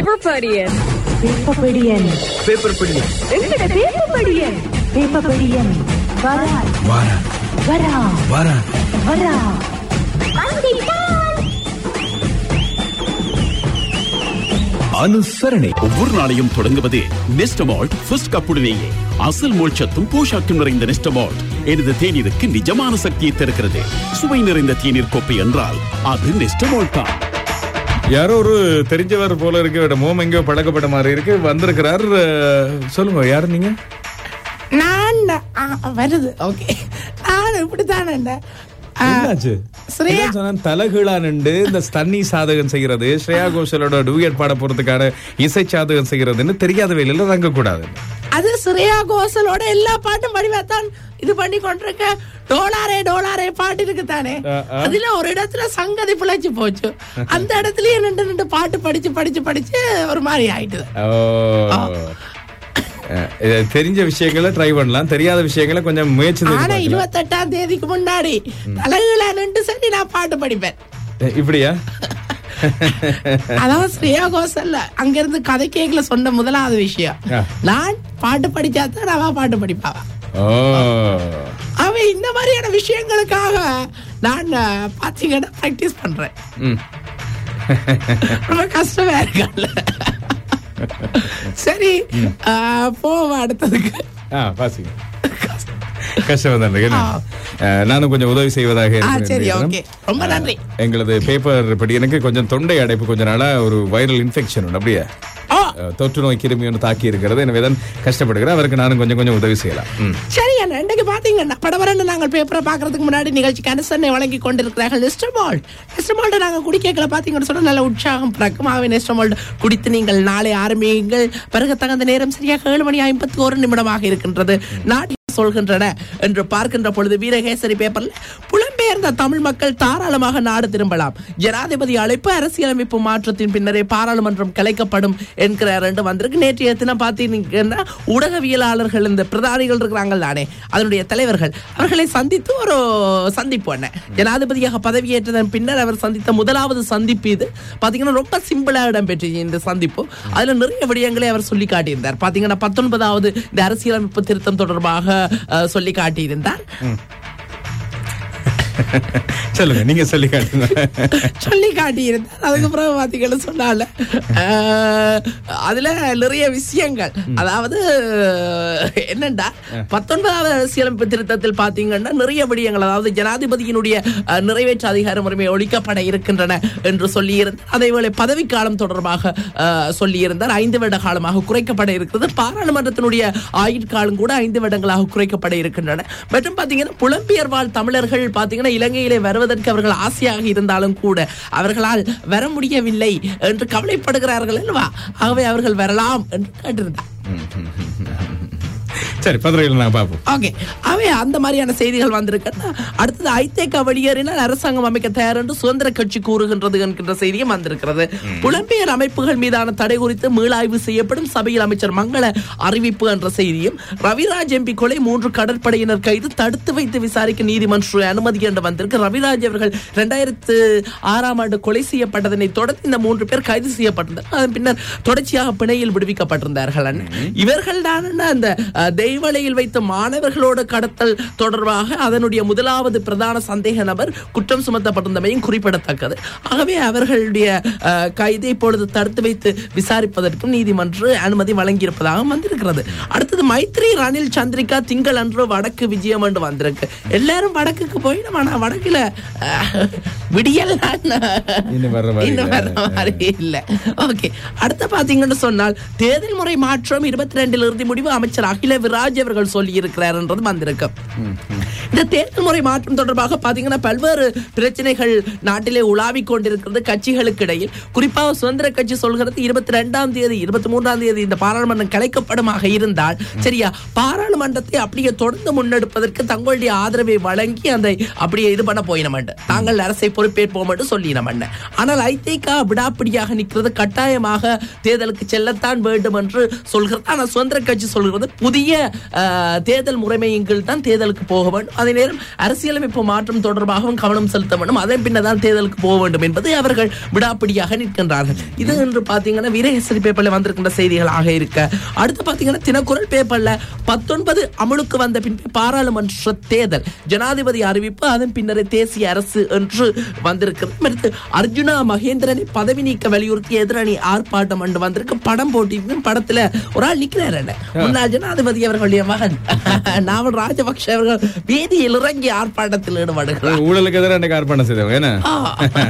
Paper படியன் பேப்பபடியன் paper பிடி எங்கட பேப்பபடியன் பேப்பபடியன் வரா வார வரா வார வரா அனுசரணை ஒவ்வொரு நாளையும் தொடங்குவது நெஸ்டமால்ட் ஃபர்ஸ்ட் கப்புடனேயே அசல் மோட்சத்தும் போஷாக்கும் நிறைந்த நெஸ்டமால்ட் எனது தேநீருக்கு நிஜமான சக்தியை தருகிறது சுவை நிறைந்த தேநீர் கோப்பை என்றால் அது நெஸ்டமால்ட் தான் யாரோ ஒரு தெரிஞ்சவர் போல இருக்கு இவரோட மோம் எங்கேயோ பழக்கப்பட்ட மாதிரி இருக்கு வந்திருக்கிறார் அஹ், சொல்லுங்க யாரு நீங்க நான் ஆ, வருது ஓகே நான் இப்படித்தானே என்னாச்சு ஸ்ரேயா. இதான் சொன்னேன், தலகீழா நின்று இந்த தண்ணி சாதகம் செய்யறது ஸ்ரேயா கோஷலோட டூயட் பாட போறதுக்கான இசை சாதகம் செய்யறதுன்னு தெரியாத வேலையில தங்க கூடாது அது ஸ்ரேயா கோசலோட எல்லா பாட்டும் படிவாத்தான் இது பண்ணி கொண்டிருக்க டோலாரே டோலாரே பாட்டு இருக்கு தானே ஆ, ஆ. அதுல ஒரு இடத்துல சங்கதி பிழைச்சு போச்சு அந்த இடத்துலயே நின்று நின்று பாட்டு படிச்சு படிச்சு படிச்சு ஒரு மாதிரி ஆயிட்டுது ஓ அஹ், இது தெரிஞ்ச விஷயங்களை ட்ரை பண்ணலாம் தெரியாத விஷயங்களை கொஞ்சம் முயற்சி செஞ்சு ஆனா பார்க்கலாம். இருபத்தெட்டாம் தேதிக்கு முன்னாடி தலைகள நின்று சரி நான் பாட்டு படிப்பேன் அஹ், இப்படியா அதான் ஸ்ரேயா கோசல்ல அங்க இருந்து கதை கேக்கல சொன்ன முதலாவது விஷயம் ஆ. நான் பாட்டு படிச்சாதான் அவ பாட்டு படிப்பாவா ஓ அவன் இந்த மாதிரியான விஷயங்களுக்காக நான் அஹ், பாத்தீங்கன்னா பிராக்டிஸ் பண்றேன் ம். ரொம்ப கஷ்டமா இருக்கல சரி அஹ், போவோம் அடுத்ததுக்கு ஆ பாசிங்க கஷ்டம் தான் நானும் கொஞ்சம் உதவி செய்வதாக ஆ, இருக்கிறேன் சரி, இந்த ஓகே. தினம். ரொம்ப நன்றி. ஆ, எங்களது பேப்பர் படி எனக்கு கொஞ்சம் தொண்டை அடைப்பு கொஞ்ச நாளா ஒரு வைரல் இன்ஃபெக்ஷன் உண்டு அப்படியே ஓ ஆ, தொற்று நோய் கிருமி ஒன்று தாக்கி இருக்கிறது எனவே தான் கஷ்டப்படுகிறேன் அவருக்கு நானும் கொஞ்சம் கொஞ்சம் உதவி செய்யலாம் ம். சரி அண்ணா இன்றைக்கு பாத்தீங்கன்னா படவரன்னு நாங்கள் பேப்பரை பார்க்கறதுக்கு முன்னாடி நிகழ்ச்சிக்கு அனுசரணை வழங்கி கொண்டிருக்கிறார்கள் நெஸ்டமால் நெஸ்டமால்ட நாங்கள் குடிக்கல பாத்தீங்கன்னு சொன்னா நல்ல உற்சாகம் பிறக்கும் ஆகவே நெஸ்டமால் குடித்து நீங்கள் நாளை ஆரம்பியுங்கள் பிறகு தகுந்த நேரம் சரியாக ஏழு மணி ஐம்பத்தி ஒரு நிமிடமாக இருக்கின்றது நாட்டில் சொல்கின்றன என்று பார்க்கின்ற பொழுது வீரகேசரி பேப்பர்ல புலம்பெயர்ந்த தமிழ் மக்கள் தாராளமாக நாடு திரும்பலாம் ஜனாதிபதி அழைப்பு அரசியலமைப்பு மாற்றத்தின் பின்னரே பாராளுமன்றம் கலைக்கப்படும் என்கிற ரெண்டு வந்திருக்கு நேற்றைய தினம் பார்த்தீங்கன்னா ஊடகவியலாளர்கள் இந்த பிரதானிகள் இருக்கிறாங்க தானே அதனுடைய தலைவர்கள் அவர்களை சந்தித்து ஒரு சந்திப்பு என்ன ஜனாதிபதியாக பதவியேற்றதன் பின்னர் அவர் சந்தித்த முதலாவது சந்திப்பு இது பாத்தீங்கன்னா ரொம்ப சிம்பிளா இடம்பெற்று இந்த சந்திப்பு அதுல நிறைய விடயங்களை அவர் சொல்லி காட்டியிருந்தார் பாத்தீங்கன்னா பத்தொன்பதாவது இந்த அரசியலமைப்பு திருத்தம் தொடர்பாக அஹ், சொல்லி காட்டியிருந்தார் சொல்லுங்க நீங்க சொல்லி காட்டுங்க சொல்லி காட்டியிருந்தார் அதுக்கப்புறம் பாத்தீங்கன்னு சொன்னால அஹ், அதுல நிறைய விஷயங்கள் அதாவது என்னண்டா பத்தொன்பதாவது அரசியலமைப்பு திருத்தத்தில் பாத்தீங்கன்னா நிறைய விடயங்கள் அதாவது ஜனாதிபதியினுடைய அஹ், நிறைவேற்று அதிகார உரிமை ஒழிக்கப்பட இருக்கின்றன என்று சொல்லியிருந்தார் அதேவேளை பதவிக்காலம் தொடர்பாக அஹ், சொல்லியிருந்தார் ஐந்து வருட காலமாக குறைக்கப்பட இருக்கிறது பாராளுமன்றத்தினுடைய ஆயுட்காலம் கூட ஐந்து வருடங்களாக குறைக்கப்பட இருக்கின்றன மற்றும் பாத்தீங்கன்னா புலம்பெயர் வாழ் தமிழர்கள் பாத்தீங்கன்னா இலங்கையிலே வருவதற்கு அவர்கள் ஆசையாக இருந்தாலும் கூட அவர்களால் வர முடியவில்லை என்று கவலைப்படுகிறார்கள் அல்லவா ஆகவே அவர்கள் வரலாம் என்று கேட்டிருந்தார் சரி பத்திரிகையில் நான் பார்ப்போம் ஓகே அவை அந்த மாதிரியான செய்திகள் வந்திருக்குன்னா அடுத்தது ஐத்தேக்கா வெளியேறினால் அரசாங்கம் அமைக்க தயார் என்று சுதந்திர கட்சி கூறுகின்றது என்கின்ற செய்தியும் வந்திருக்கிறது புலம்பெயர் அமைப்புகள் மீதான தடை குறித்து மீளாய்வு செய்யப்படும் சபையில் அமைச்சர் மங்கள அறிவிப்பு என்ற செய்தியும் ரவிராஜ் எம்பி கொலை மூன்று கடற்படையினர் கைது தடுத்து வைத்து விசாரிக்க நீதிமன்ற அனுமதி என்று வந்திருக்கு ரவிராஜ் அவர்கள் இரண்டாயிரத்து ஆறாம் ஆண்டு கொலை செய்யப்பட்டதனை தொடர்ந்து இந்த மூன்று பேர் கைது செய்யப்பட்டிருந்தார் அதன் பின்னர் தொடர்ச்சியாக பிணையில் விடுவிக்கப்பட்டிருந்தார்கள் அண்ணா. இவர்கள் தான் அந்த அஹ், தெய்வலையில் வைத்த மாணவர்களோட கடத்தல் தொடர்பாக அதனுடைய முதலாவது பிரதான சந்தேக நபர் குற்றம் சுமத்தப்பட்டிருந்தமையும் குறிப்பிடத்தக்கது ஆகவே அவர்களுடைய அஹ், கைதை இப்பொழுது தடுத்து வைத்து விசாரிப்பதற்கும் நீதிமன்ற அனுமதி வழங்கியிருப்பதாக வந்திருக்கிறது அடுத்தது மைத்ரி ரணில் சந்திரிகா திங்கள் அன்று வடக்கு விஜயம் என்று வந்திருக்கு எல்லாரும் வடக்குக்கு போயிடும் ஆனா வடக்குல அஹ், விடியல் இன்னும் வர்ற மாதிரி இன்னும் இல்ல. வர்ற மாதிரி இல்ல ஓகே அடுத்து பாத்தீங்கன்னு சொன்னால் தேர்தல் முறை மாற்றம் இருபத்தி ரெண்டில் இறுதி முடிவு அமைச்சர் அகில விராஜ் அவர்கள் சொல்லி இருக்கிறார் என்றது வந்திருக்கு இந்த தேர்தல் முறை மாற்றம் தொடர்பாக பாத்தீங்கன்னா பல்வேறு பிரச்சனைகள் நாட்டிலே உலாவிக் கொண்டிருக்கிறது கட்சிகளுக்கு இடையில் குறிப்பாக சுதந்திர கட்சி சொல்கிறது இருபத்தி ரெண்டாம் தேதி இருபத்தி மூன்றாம் தேதி இந்த பாராளுமன்றம் கலைக்கப்படுமாக இருந்தால் சரியா பாராளுமன்றத்தை அப்படியே தொடர்ந்து முன்னெடுப்பதற்கு தங்களுடைய ஆதரவை வழங்கி அந்த அப்படியே இது பண்ண போயினமண்டு தாங்கள் அரசை பொறுப்பேற்போம் என்று சொல்லினமண்ட ஆனால் ஐதேகா விடாப்பிடியாக நிற்கிறது கட்டாயமாக தேர்தலுக்கு செல்லத்தான் வேண்டும் என்று சொல்கிறது ஆனால் சுதந்திர கட்சி சொல்கிறது புதிய அஹ், தேர்தல் முறைமையின் கீழ் தான் தேர்தலுக்கு போக வேண்டும் அதே நேரம் அரசியலமைப்பு மாற்றம் தொடர்பாகவும் கவனம் செலுத்த வேண்டும் அதன் பின்னர் தான் தேர்தலுக்கு போக வேண்டும் என்பதை அவர்கள் விடாப்பிடியாக நிற்கின்றார்கள் இது என்று பாத்தீங்கன்னா வீரகேசரி பேப்பர்ல வந்திருக்கின்ற செய்திகளாக இருக்க அடுத்து பாத்தீங்கன்னா தினக்குரல் பேப்பர்ல பத்தொன்பது அமலுக்கு வந்த பின்பு பாராளுமன்ற தேர்தல் ஜனாதிபதி அறிவிப்பு அதன் பின்னரே தேசிய அரசு என்று வந்திருக்கிறது அடுத்து அர்ஜுனா மகேந்திரனை பதவி நீக்க வலியுறுத்தி எதிரணி ஆர்ப்பாட்டம் என்று வந்திருக்கு படம் போட்டி படத்துல ஒரு ஆள் நிக்கிறாரு என்ன முன்னாள் ஜனாதிபதி அவர்களுடைய மகன் நாவல் ராஜபக்ஷ அவர்கள் வீதியில் இறங்கி ஆர்ப்பாட்டத்தில் ஈடுபடுகிறார் ஊழலுக்கு எதிராக என்ன கார்பணம் செய்தவங்க என்ன ஆ.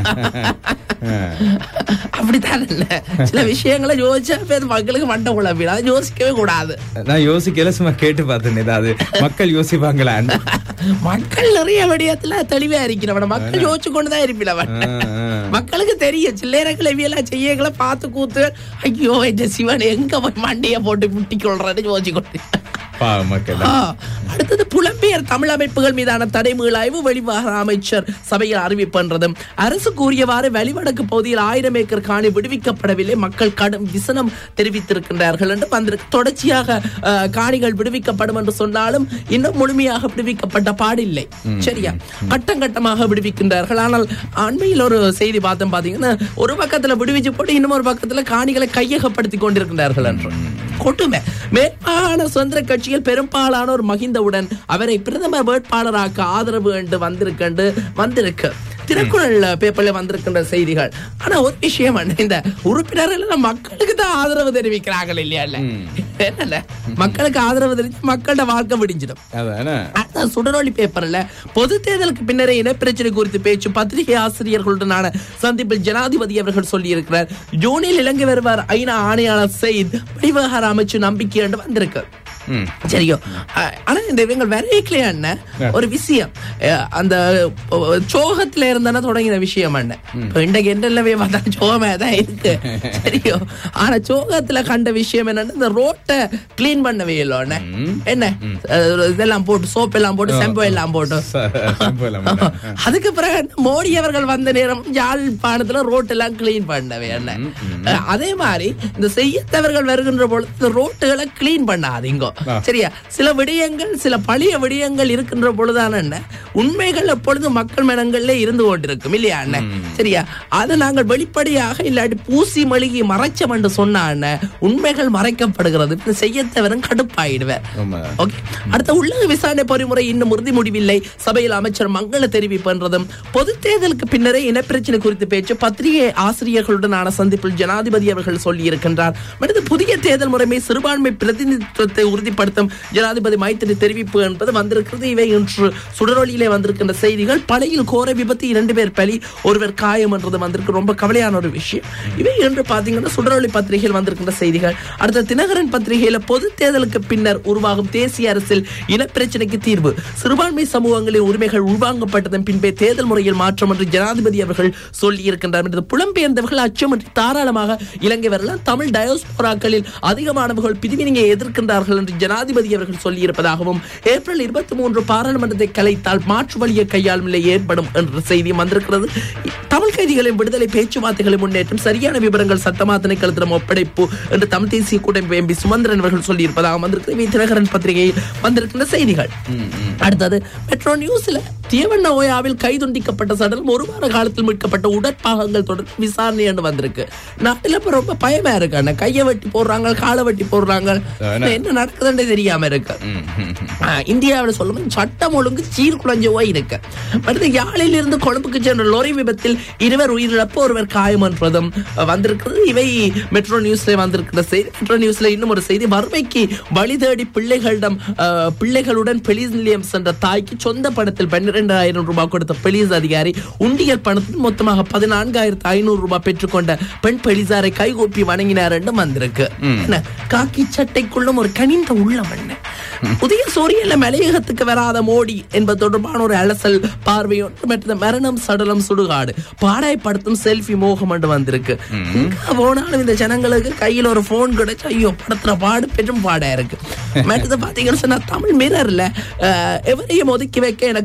அப்படித்தான் இல்ல சில விஷயங்களை யோசிச்சா பேர் மக்களுக்கு மண்ட குழம்பிடும் அதை யோசிக்கவே கூடாது நான் யோசிக்கல சும்மா கேட்டு பார்த்தேன் ஏதாவது மக்கள் யோசிப்பாங்களான்னு மக்கள் நிறைய விடயத்துல தெளிவா இருக்கிறவன் மக்கள் யோசிச்சு கொண்டுதான் இருப்பிலவன் ஆ, ஆ. மக்களுக்கு தெரியும் சில்லறைகளை இவையெல்லாம் செய்யங்களை பார்த்து கூத்து ஐயோ இந்த சிவன் எங்க போய் மண்டைய போட்டு முட்டி கொள்றேன்னு யோசிச்சு கொண்டு பாவம் மக்கள் ஆ, அடுத்தது புலம்பெயர் தமிழ் அமைப்புகள் மீதான தடை மீளாய்வு வெளிவாக அமைச்சர் சபையில் அறிவிப்பன்றதும் அரசு கூறியவாறு வெளிவடக்கு பகுதியில் ஆயிரம் ஏக்கர் காணி விடுவிக்கப்படவில்லை மக்கள் கடும் விசனம் தெரிவித்திருக்கின்றார்கள் என்று வந்திருக்கு தொடர்ச்சியாக ஆ, காணிகள் விடுவிக்கப்படும் என்று சொன்னாலும் இன்னும் முழுமையாக விடுவிக்கப்பட்ட பாடில்லை சரியா கட்டம் கட்டமாக விடுவிக்கின்றார்கள் ஆனால் அண்மையில் ஒரு செய்தி பார்த்தோம் பாத்தீங்கன்னா ஒரு பக்கத்துல விடுவிச்சு போட்டு இன்னும் ஒரு பக்கத்துல காணிகளை கையகப்படுத்தி கொண்டிருக்கின்றார்கள் என்று கொடுமை மேற்பான சுதந்திர கட்சியில் பெரும்பாலானோர் மகிந்தவுடன் அவரை பிரதமர் வேட்பாளராக்க ஆதரவு என்று வந்திருக்கண்டு வந்திருக்கு திருக்குறள் பேப்பர்ல வந்திருக்கின்ற செய்திகள் ஆனா ஒரு விஷயம் அண்ணா, இந்த உறுப்பினர்கள் எல்லாம் மக்களுக்கு தான் ஆதரவு தெரிவிக்கிறார்கள் இல்லையா இல்ல என்னல்ல மக்களுக்கு ஆதரவு தெரிவிச்சு மக்களோட வாழ்க்கை விடிஞ்சிடும் அதானே அதான் சுடரொளி பேப்பர்ல பொது தேர்தலுக்கு பின்னரே இனப்பிரச்சனை குறித்து பேச்சு பத்திரிகை ஆசிரியர்களுடனான சந்திப்பில் ஜனாதிபதி அவர்கள் சொல்லியிருக்கிறார் ஜூனில் இலங்கை வருவார் ஐநா ஆணையாளர் செய்த் வெளிவகார அமைச்சு நம்பிக்கை என்று வந்திருக்கு ம். சரியோ அ- ஆனா இந்த இவங்க வரைக்கலையா அண்ணன் ஒரு விஷயம் அஹ், அந்த அஹ், சோகத்துல இருந்தன தொடங்கின விஷயம் அண்ணன் இப்ப இன்றைக்கு என்னெல்லாமே பார்த்தா சோகமே தான் இருக்கு சரியோ ஆனா சோகத்துல கண்ட விஷயம் என்னன்னா இந்த ரோட்டை கிளீன் பண்ணவே இல்லை அண்ணன் என்ன அஹ், இதெல்லாம் போட்டு சோப் எல்லாம் போட்டு செம்பு எல்லாம் போட்டு போலாம் மேடம். அதுக்கு பிறகு மோடி அவர்கள் வந்த நேரம் யாழ்ப்பாணத்துல ரோட் எல்லாம் கிளீன் பண்ணவே என்ன அஹ், அதே மாதிரி இந்த செய்யத்தவர்கள் வருகின்ற பொழுது இந்த ரோட்டுகளை கிளீன் பண்ணாதீங்க சரியா சில விடயங்கள் சில பழைய விடயங்கள் இருக்கின்ற பொழுதான என்ன உண்மைகள் எப்பொழுது மக்கள் மனங்கள்ல இருந்து கொண்டிருக்கும் இல்லையா அண்ணன் சரியா அதை நாங்கள் வெளிப்படையாக இல்லாட்டி பூசி மழுகி மறைச்சம் என்று சொன்னா அண்ணன் உண்மைகள் மறைக்கப்படுகிறது இந்த செய்யத்தவரும் கடுப்பாயிடுவேன் ஆமா. ஓகே அடுத்த உள்ளக விசாரணை பொறிமுறை இன்னும் உறுதி முடிவில்லை சபையில் அமைச்சர் மங்கள தெரிவிப்பென்றதும் பொது தேர்தலுக்கு பின்னரே இனப்பிரச்சனை குறித்து பேச்சு பத்திரிகை ஆசிரியர்களுடனான சந்திப்பில் ஜனாதிபதி அவர்கள் சொல்லியிருக்கின்றார் அடுத்து புதிய தேர்தல் முறைமை சிறுபான்மை பிரதிநிதித்துவத்தை உறுதிப்படுத்தும் ஜனாதிபதி மைத்திரி தெரிவிப்பு என்பது வந்திருக்கிறது இவை இன்று சுடரொலியிலே வந்திருக்கின்ற செய்திகள் பழையில் கோர விபத்து இரண்டு பேர் பலி ஒருவர் காயம் என்றது வந்திருக்கு ரொம்ப கவலையான ஒரு விஷயம் இவை என்று பாத்தீங்கன்னா சுடரொலி பத்திரிகையில் வந்திருக்கின்ற செய்திகள் அடுத்த தினகரன் பத்திரிகையில பொது தேர்தலுக்கு பின்னர் உருவாகும் தேசிய அரசில் இனப்பிரச்சனைக்கு தீர்வு சிறுபான்மை சமூகங்களின் உரிமைகள் உள்வாங்கப்பட்டதன் பின்பே தேர்தல் முறையில் மாற்றம் என்று ஜனாதிபதி அவர்கள் சொல்லி இருக்கின்றார் என்று புலம்பெயர்ந்தவர்கள் அச்சமின்றி தாராளமாக இலங்கை வரலாம் தமிழ் டயோஸ்போராக்களில் அதிகமானவர்கள் பிரிவினையை எதிர்க்கின்றார்கள் என்று ஜனாதிபதி அவர்கள் சொல்லியிருப்பதாகவும் ஏப்ரல் இருபத்தி மூன்று பாராளுமன்றத்தை கலைத்தால் மாற்று வழியை கையாளும் நிலை ஏற்படும் என்ற செய்தி வந்திருக்கிறது தமிழ் கைதிகளின் விடுதலை பேச்சுவார்த்தைகளை முன்னேற்றம் சரியான விவரங்கள் சட்டமா திணைக்களத்திடம் ஒப்படைப்பு என்று தமிழ் தேசிய கூட்டமைப்பு எம்பி சுமந்திரன் அவர்கள் சொல்லியிருப்பதாக வந்திருக்கிறது இவை தினகரன் பத்திரிகையில் வந்திருக்கின்ற செய்திகள் அடுத்தது மெட்ரோ நியூஸ்ல தியவண்ண ஓயாவில் கைதுண்டிக்கப்பட்ட சடலம் ஒரு வார காலத்தில் மீட்கப்பட்ட உடற்பாகங்கள் தொடர்ந்து விசாரணை என்று வந்திருக்கு நாட்டுல இப்ப ரொம்ப பயமா இருக்கு அண்ணா கையை வெட்டி போடுறாங்க காலை வெட்டி போடுறாங்க என்ன நடக்குதுன்னு தெரியாம இருக்கு ஆஹ், இந்தியாவுல சொல்லும் சட்டம் ஒழுங்கு சீர்குலைஞ்சவா இருக்கு அடுத்து யாழில் இருந்து கொழும்புக்கு சென்ற லோரி விபத்தில் இருவர் உயிரிழப்பு ஒருவர் காயம் என்பதும் வந்திருக்கிறது இவை மெட்ரோ நியூஸ்ல வந்திருக்கிற செய்தி மெட்ரோ நியூஸ்ல இன்னும் ஒரு செய்தி வறுமைக்கு வழி தேடி பிள்ளைகளிடம் ஆஹ், பிள்ளைகளுடன் பெலிஸ் நிலையம் சென்ற தாய்க்கு சொந்த பணத்தில் பன்னிரெண்டாயிரம் ரூபாய் கொடுத்த பெலிஸ் அதிகாரி உண்டியல் பணத்தில் மொத்தமாக பதினான்காயிரத்து ஐநூறு ரூபாய் பெற்றுக்கொண்ட பெண் பெலிசாரை கைகூப்பி வணங்கினார் என்று வந்திருக்கு என்ன காக்கி சட்டைக்குள்ளும் ஒரு கனிந்த உள்ளம் என்ன புதிய சூரியன்ல மலையகத்துக்கு வராத மோடி என்பது தொடர்பான ஒரு அலசல் பார்வையொன்று மற்றது மரணம் சடலம் சுடுகாடு பாடாய்படுத்தும் செல்ஃபி மோகம் என்று வந்திருக்கு எங்க போனாலும் இந்த ஜனங்களுக்கு கையில ஒரு போன் கிடைச்சு ஐயோ படத்துல பாடு பெரும் பாடா இருக்கு மற்றது பாத்தீங்கன்னு சொன்னா தமிழ் மிரர்ல எவரையும் ஒதுக்கி வைக்க எனக்கு உரிமை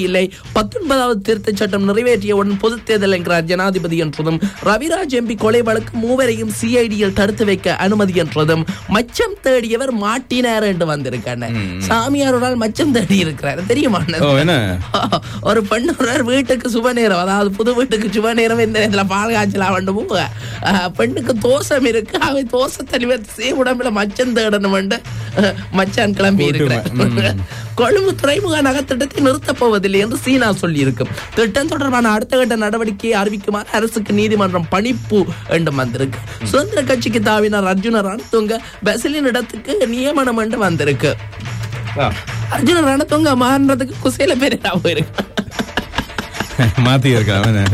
தேவையில்லை பத்தொன்பதாவது திருத்தச் சட்டம் நிறைவேற்றியவுடன் பொதுத் தேர்தல் என்கிறார் ஜனாதிபதி என்றதும் ரவிராஜ் எம்பி கொலை வழக்கு மூவரையும் சிஐடியில் தடுத்து வைக்க அனுமதி என்றதும் மச்சம் தேடியவர் மாட்டினார் என்று வந்திருக்காங்க சாமியார் ஒரு நாள் மச்சம் தேடி இருக்கிறார் தெரியுமா ஓ என்ன ஒரு பெண் ஒருவர் வீட்டுக்கு சுப நேரம் அதாவது புது வீட்டுக்கு சுப நேரம் இந்த நேரத்துல பால் காய்ச்சலாம் வேண்டும் பெண்ணுக்கு தோசம் இருக்கு அவை தோசத்தை நிவர்த்தி உடம்புல மச்சம் தேடணும் அஹ், மச்சான் கிளம்பி இருக்கிறார் கொழும்பு துறைமுக நகத்திட்டத்தை நிறுத்தப் போவதில்லை என்று சீனா சொல்லி இருக்கும் திட்டம் தொடர்பான அடுத்த கட்ட நடவடிக்கையை அறிவிக்குமாறு அரசுக்கு நீதிமன்றம் பணிப்பு என்று வந்திருக்கு சுதந்திர கட்சிக்கு தாவினார் அர்ஜுன ரணத்துங்க பசிலின் இடத்துக்கு நியமனம் என்று வந்திருக்கு ஆ, அர்ஜுன ரணத்துங்க மாறுறதுக்கு குசேல பேர் போயிருக்கு மாத்தி இருக்கான் அவன.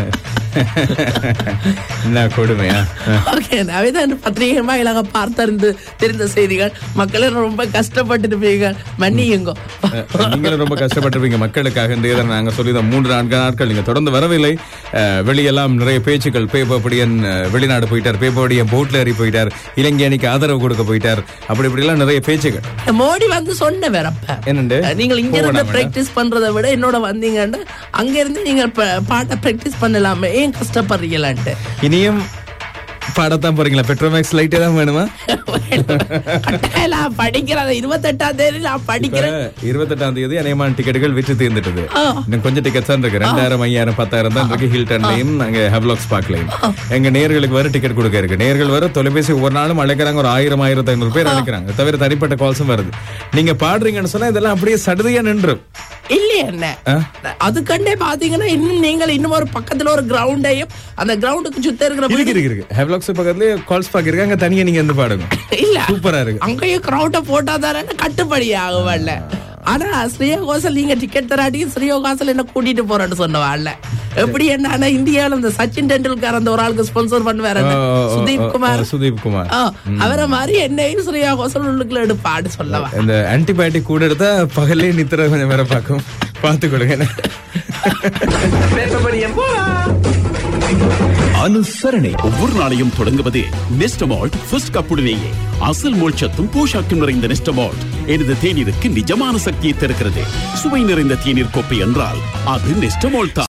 என்ன கொடுமையா ஓகே அவைதான் பத்திரிகை வாயிலாக பார்த்தறிந்து தெரிந்த செய்திகள் மக்கள் ரொம்ப கஷ்டப்பட்டு இருப்பீங்க மன்னியுங்க நீங்களும் ரொம்ப கஷ்டப்பட்டிருப்பீங்க மக்களுக்காக இந்த இதை நாங்க சொல்லிதான் மூன்று நான்கு நாட்கள் நீங்க தொடர்ந்து வரவில்லை அஹ், வெளியெல்லாம் நிறைய பேச்சுக்கள் பேப்படியன் வெளிநாடு போயிட்டார் பேப்படியன் போட்ல ஏறி போயிட்டார் இலங்கை அணிக்கு ஆதரவு கொடுக்க போயிட்டார் அப்படி இப்படி எல்லாம் நிறைய பேச்சுகள் மோடி வந்து சொன்ன வேறப்ப என்னண்டு நீங்கள் இங்க இருந்து போகலாமா? பிராக்டிஸ் பண்றதை விட என்னோட வந்தீங்கன்னா அங்க இருந்து நீங்க ப- பாட்டை பிராக்டிஸ் பண்ணலாமே ஏன் கஷ்டப்படுறீங்களான்ட்டு இனியும் பாடத்தான் போறீங்களா பெட்ரோமேக்ஸ் லைட்டே தான் வேணுமா கட்டாயம் நான் படிக்கிறேன் இருபத்தெட்டாம் தேதி நான் படிக்கிறேன் இருபத்தெட்டாம் தேதி அநேகமான டிக்கெட்டுகள் விற்று தீர்ந்துட்டது ஆ. இன்னும் கொஞ்சம் டிக்கெட்ஸ் தான் இருக்கு ரெண்டாயிரம் ஐயாயிரம் பத்தாயிரம் தான் இருக்கு ஹில்டன்லயும் அங்க ஹெவ்லாக்ஸ் பார்க்லயும் எங்க நேர்களுக்கு வர டிக்கெட் கொடுக்க இருக்கு நேர்கள் வர தொலைபேசி ஒவ்வொரு நாளும் அழைக்கிறாங்க ஒரு ஆயிரம் ஆயிரத்தி ஐநூறு பேர் அழைக்கிறாங்க தவிர தனிப்பட்ட கால்ஸும் வருது நீங்க பாடுறீங்கன்னு சொன்னா இதெல்லாம் அப்படியே சடுதியா நின்றும் இல்லையே என்ன ஆ? அதுக்கண்டே பாத்தீங்கன்னா இன்னும் நீங்கள் இன்னும் ஒரு பக்கத்துல ஒரு கிரவுண்டையும் அந்த கிரவுண்டுக்கு சுத்த இருக்கிற இருக்கு இருக்கு இருக்கு ஹெவ்லாக்ஸ் பக்கத்துலயே கால்ஸ் பாக்க இருக்கு அங்க தனியா நீங்க இருந்து பாடுங்க இல்ல சூப்பரா இருக்கு அங்கேயும் கிரௌட போட்டா தானே கட்டுப்படி ஆகுவல்ல ஆனா ஸ்ரீயோ கோசல் நீங்க டிக்கெட் தராட்டி ஸ்ரீயோ கோசல் என்ன கூட்டிட்டு போறேன்னு சொன்னவாள்ல எப்படி என்ன ஆனா இந்தியால இந்த சச்சின் டெண்டுல்கர் அந்த ஒரு ஆளுக்கு ஸ்பான்சர் பண்ணுவாரு ஓ, ஓ, ஓ, சுதீப் ஓ, குமார் ஓ, சுதீப் குமார் ஆ, அவரை மாதிரி என்னையும் ஸ்ரீயா கோசல் உள்ளுக்குள்ள எடுப்பாடு சொல்லவா இந்த ஆன்டிபயோட்டிக் கூட எடுத்தா பகல்லே நித்திர கொஞ்சம் வேற பார்க்கும் பார்த்து கொடுங்க அனுசரணை ஒவ்வொரு நாளையும் தொடங்குவது நெஸ்டமால்ட் ஃபர்ஸ்ட் கப்புடனேயே அசல் மோட்சத்தும் போஷாக்கும் நிறைந்த நெஸ்டமால்ட் எனது தேநீருக்கு நிஜமான சக்தியை தருகிறது சுவை நிறைந்த தேநீர் கோப்பை என்றால் அது நெஸ்டமால்ட் தான்